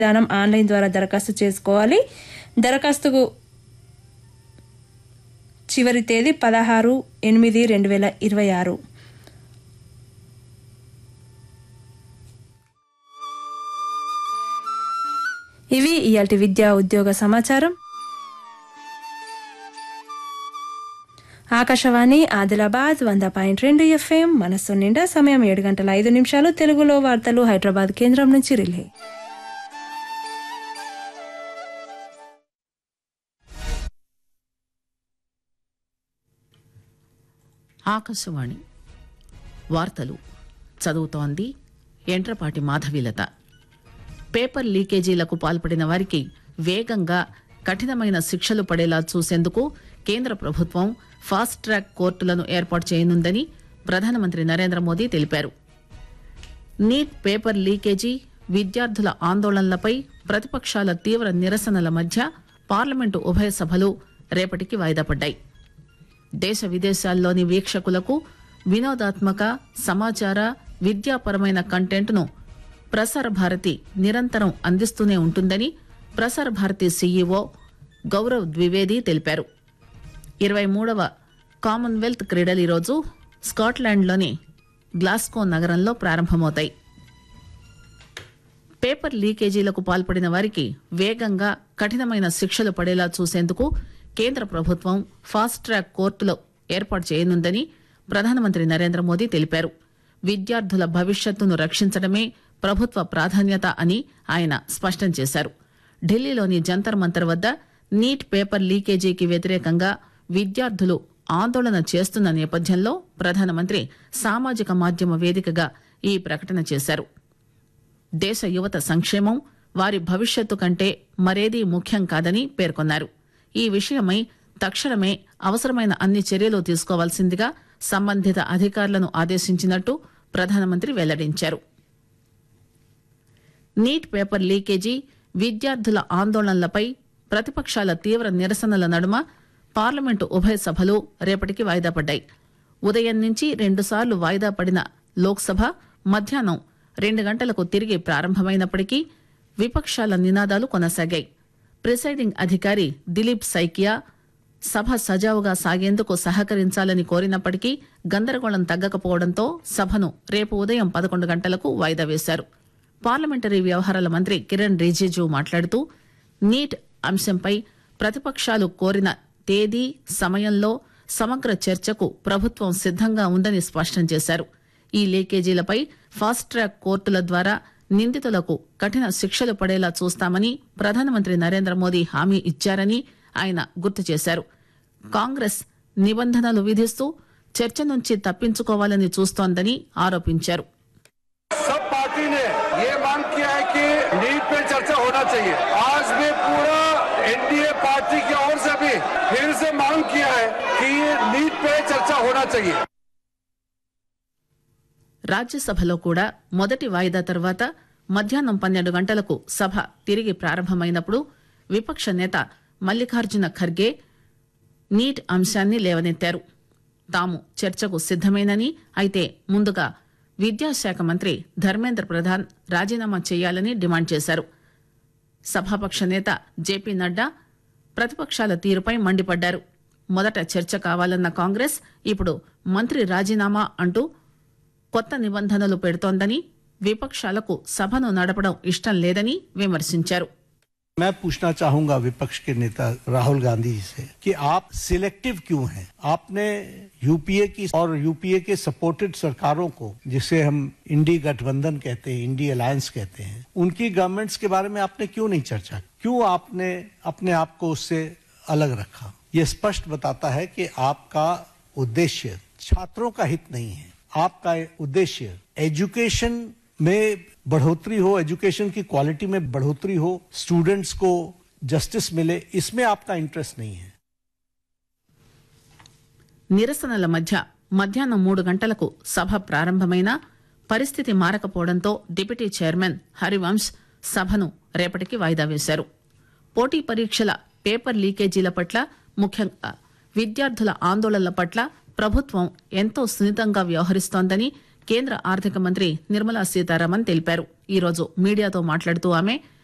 విధానం ఆన్లైన్ ద్వారా దరఖాస్తు చేసుకోవాలి దరఖాస్తుకు చివరి తేదీ పదహారు ఎనిమిది రెండు వేల ఇరవై ఆరు ఇవి ఇయాల్టి విద్యా ఉద్యోగ సమాచారం ఆకాశవాణి ఆదిలాబాద్ వంద పాయింట్ రెండు ఎఫ్ఎం మనస్సు నిండా సమయం ఏడు గంటల ఐదు నిమిషాలు తెలుగులో వార్తలు హైదరాబాద్ కేంద్రం నుంచి రిలే ఆకాశవాణి వార్తలు చదువుతోంది ఎంట్రపాటి మాధవీలత పేపర్ లీకేజీలకు పాల్పడిన వారికి వేగంగా కఠినమైన శిక్షలు పడేలా చూసేందుకు కేంద్ర ప్రభుత్వం ఫాస్ట్ ట్రాక్ కోర్టులను ఏర్పాటు చేయనుందని ప్రధానమంత్రి నరేంద్ర మోదీ తెలిపారు నీట్ పేపర్ లీకేజీ విద్యార్థుల ఆందోళనలపై ప్రతిపక్షాల తీవ్ర నిరసనల మధ్య పార్లమెంటు ఉభయ సభలు రేపటికి వాయిదా పడ్డాయి దేశ విదేశాల్లోని వీక్షకులకు వినోదాత్మక సమాచార విద్యాపరమైన కంటెంట్ను ప్రసార భారతి నిరంతరం అందిస్తూనే ఉంటుందని ప్రసార భారతి సీఈఓ గౌరవ్ ద్వివేది తెలిపారు ఇరవై మూడవ కామన్వెల్త్ క్రీడలు ఈరోజు స్కాట్లాండ్లోని గ్లాస్కో నగరంలో ప్రారంభమవుతాయి పేపర్ లీకేజీలకు పాల్పడిన వారికి వేగంగా కఠినమైన శిక్షలు పడేలా చూసేందుకు కేంద్ర ప్రభుత్వం ఫాస్ట్ ట్రాక్ కోర్టులు ఏర్పాటు చేయనుందని ప్రధానమంత్రి నరేంద్ర మోదీ తెలిపారు విద్యార్థుల భవిష్యత్తును రక్షించడమే ప్రభుత్వ ప్రాధాన్యత అని ఆయన స్పష్టం చేశారు ఢిల్లీలోని జంతర్ మంతర్ వద్ద నీట్ పేపర్ లీకేజీకి వ్యతిరేకంగా విద్యార్థులు ఆందోళన చేస్తున్న నేపథ్యంలో ప్రధానమంత్రి సామాజిక మాధ్యమ వేదికగా ఈ ప్రకటన చేశారు దేశ యువత సంక్షేమం వారి భవిష్యత్తు కంటే మరేదీ ముఖ్యం కాదని పేర్కొన్నారు ఈ విషయమై తక్షణమే అవసరమైన అన్ని చర్యలు తీసుకోవాల్సిందిగా సంబంధిత అధికారులను ఆదేశించినట్టు ప్రధానమంత్రి వెల్లడించారు నీట్ పేపర్ లీకేజీ విద్యార్థుల ఆందోళనలపై ప్రతిపక్షాల తీవ్ర నిరసనల నడుమ పార్లమెంటు ఉభయ సభలు రేపటికి వాయిదా పడ్డాయి ఉదయం నుంచి రెండుసార్లు వాయిదా పడిన లోక్సభ మధ్యాహ్నం రెండు గంటలకు తిరిగి ప్రారంభమైనప్పటికీ విపక్షాల నినాదాలు కొనసాగాయి ప్రిసైడింగ్ అధికారి దిలీప్ సైకియా సభ సజావుగా సాగేందుకు సహకరించాలని కోరినప్పటికీ గందరగోళం తగ్గకపోవడంతో సభను రేపు ఉదయం పదకొండు గంటలకు వాయిదా వేశారు పార్లమెంటరీ వ్యవహారాల మంత్రి కిరణ్ రిజిజు మాట్లాడుతూ నీట్ అంశంపై ప్రతిపక్షాలు కోరిన తేదీ సమయంలో సమగ్ర చర్చకు ప్రభుత్వం సిద్దంగా ఉందని స్పష్టం చేశారు ఈ లీకేజీలపై ఫాస్ట్ ట్రాక్ కోర్టుల ద్వారా నిందితులకు కఠిన శిక్షలు పడేలా చూస్తామని ప్రధానమంత్రి నరేంద్ర మోదీ హామీ ఇచ్చారని ఆయన గుర్తు చేశారు కాంగ్రెస్ నిబంధనలు విధిస్తూ చర్చ నుంచి తప్పించుకోవాలని చూస్తోందని ఆరోపించారు सब पार्टी ने ये मांग किया है कि नीट पे चर्चा होना चाहिए आज भी पूरा एनडीए पार्टी की ओर से भी फिर से मांग किया है कि ये नीट पे चर्चा होना चाहिए రాజ్యసభలో కూడా మొదటి వాయిదా తర్వాత మధ్యాహ్నం పన్నెండు గంటలకు సభ తిరిగి ప్రారంభమైనప్పుడు విపక్ష నేత మల్లికార్జున ఖర్గే నీట్ అంశాన్ని లేవనెత్తారు తాము చర్చకు సిద్దమేనని అయితే ముందుగా విద్యాశాఖ మంత్రి ధర్మేంద్ర ప్రధాన్ రాజీనామా చేయాలని డిమాండ్ చేశారు సభాపక్ష నేత జేపీ నడ్డా ప్రతిపక్షాల తీరుపై మండిపడ్డారు మొదట చర్చ కావాలన్న కాంగ్రెస్ ఇప్పుడు మంత్రి రాజీనామా అంటూ కొత్త నిబంధనలు పెడుతోందని విపక్షాలకు సభను నడపడం ఇష్టం లేదని విమర్శించారు मैं पूछना चाहूंगा विपक्ष के नेता राहुल गांधी जी से कि आप सिलेक्टिव क्यों हैं आपने यूपीए की और यूपीए के सपोर्टेड सरकारों को जिसे हम इंडी गठबंधन कहते हैं इंडी अलायंस कहते हैं उनकी गवर्नमेंट्स के बारे में आपने क्यों नहीं चर्चा की? क्यों आपने अपने आप को उससे अलग रखा ये स्पष्ट बताता है कि आपका उद्देश्य छात्रों का हित नहीं है आपका उद्देश्य एजुकेशन में बढ़ोतरी हो एजुकेशन की क्वालिटी में बढ़ोतरी हो स्टूडेंट्स को जस्टिस मिले इसमें आपका इंटरेस्ट नहीं है నిరసనల మధ్య మధ్యాహ్నం మూడు గంటలకు సభ ప్రారంభమైనా పరిస్థితి మారకపోవడంతో డిప్యూటీ చైర్మన్ హరివంశ్ సభను రేపటికి వాయిదా వేశారు పోటీ పరీక్షల పేపర్ లీకేజీల పట్ల ముఖ్యంగా విద్యార్థుల ఆందోళనల పట్ల ప్రభుత్వం ఎంతో సున్నితంగా వ్యవహరిస్తోందని కేంద్ర ఆర్థిక మంత్రి నిర్మలా సీతారామన్ తెలిపారు ఈరోజు మీడియాతో మాట్లాడుతూ ఆమె